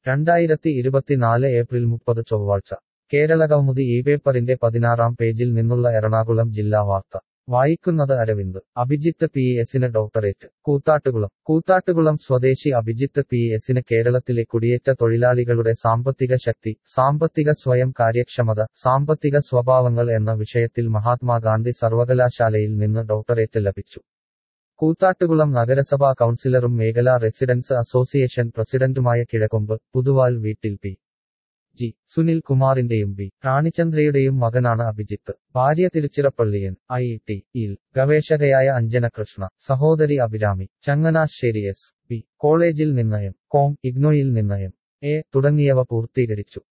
രണ്ടായിരത്തി ഇരുപത്തിനാല് ഏപ്രിൽ മുപ്പത് ചൊവ്വാഴ്ച കേരളകൗമുദി ഈ പേപ്പറിന്റെ പതിനാറാം പേജിൽ നിന്നുള്ള എറണാകുളം ജില്ലാ വാർത്ത വായിക്കുന്നത് അരവിന്ദ് അഭിജിത്ത് പി എസിന് ഡോക്ടറേറ്റ് കൂത്താട്ടുകുളം കൂത്താട്ടുകുളം സ്വദേശി അഭിജിത്ത് പി എസിന് കേരളത്തിലെ കുടിയേറ്റ തൊഴിലാളികളുടെ സാമ്പത്തിക ശക്തി സാമ്പത്തിക സ്വയം കാര്യക്ഷമത സാമ്പത്തിക സ്വഭാവങ്ങൾ എന്ന വിഷയത്തിൽ മഹാത്മാഗാന്ധി സർവകലാശാലയിൽ നിന്ന് ഡോക്ടറേറ്റ് ലഭിച്ചു കൂത്താട്ടുകുളം നഗരസഭാ കൗൺസിലറും മേഖലാ റെസിഡൻസ് അസോസിയേഷൻ പ്രസിഡന്റുമായ കിഴക്കൊമ്പ് പുതുവാൽ വീട്ടിൽ പി ജി സുനിൽ കുമാറിന്റെയും ബി റാണിചന്ദ്രയുടെയും മകനാണ് അഭിജിത്ത് ഭാര്യ തിരുച്ചിറപ്പള്ളിയൻ ഐ ടി യിൽ ഗവേഷകയായ അഞ്ജന കൃഷ്ണ സഹോദരി അഭിരാമി ചങ്ങനാശ്ശേരി എസ് ബി കോളേജിൽ നിന്ന് എം കോം ഇഗ്നോയിൽ നിന്ന് എം എ തുടങ്ങിയവ പൂർത്തീകരിച്ചു